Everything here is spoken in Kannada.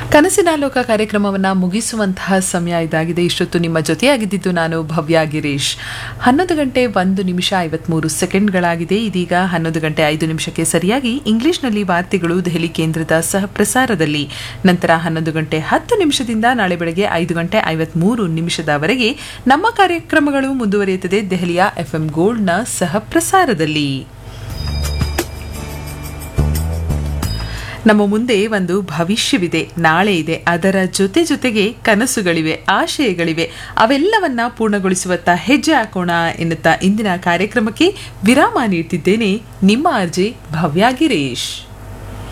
ಕನಸಿನ ಲೋಕ ಕಾರ್ಯಕ್ರಮವನ್ನು ಮುಗಿಸುವಂತಹ ಸಮಯ ಇದಾಗಿದೆ ಇಷ್ಟೊತ್ತು ನಿಮ್ಮ ಜೊತೆಯಾಗಿದ್ದಿದ್ದು ನಾನು ಭವ್ಯ ಗಿರೀಶ್ ಹನ್ನೊಂದು ಗಂಟೆ ಒಂದು ನಿಮಿಷ ಐವತ್ಮೂರು ಸೆಕೆಂಡ್ಗಳಾಗಿದೆ ಇದೀಗ ಹನ್ನೊಂದು ಗಂಟೆ ಐದು ನಿಮಿಷಕ್ಕೆ ಸರಿಯಾಗಿ ಇಂಗ್ಲಿಷ್ನಲ್ಲಿ ವಾರ್ತೆಗಳು ದೆಹಲಿ ಕೇಂದ್ರದ ಸಹ ಪ್ರಸಾರದಲ್ಲಿ ನಂತರ ಹನ್ನೊಂದು ಗಂಟೆ ಹತ್ತು ನಿಮಿಷದಿಂದ ನಾಳೆ ಬೆಳಗ್ಗೆ ಐದು ಗಂಟೆ ಐವತ್ಮೂರು ನಿಮಿಷದವರೆಗೆ ನಮ್ಮ ಕಾರ್ಯಕ್ರಮಗಳು ಮುಂದುವರಿಯುತ್ತದೆ ದೆಹಲಿಯ ಎಫ್ಎಂ ಗೋಲ್ಡ್ನ ಸಹ ಪ್ರಸಾರದಲ್ಲಿ ನಮ್ಮ ಮುಂದೆ ಒಂದು ಭವಿಷ್ಯವಿದೆ ನಾಳೆ ಇದೆ ಅದರ ಜೊತೆ ಜೊತೆಗೆ ಕನಸುಗಳಿವೆ ಆಶಯಗಳಿವೆ ಅವೆಲ್ಲವನ್ನ ಪೂರ್ಣಗೊಳಿಸುವತ್ತ ಹೆಜ್ಜೆ ಹಾಕೋಣ ಎನ್ನುತ್ತಾ ಇಂದಿನ ಕಾರ್ಯಕ್ರಮಕ್ಕೆ ವಿರಾಮ ನೀಡ್ತಿದ್ದೇನೆ ನಿಮ್ಮ ಅರ್ಜಿ ಭವ್ಯ ಗಿರೀಶ್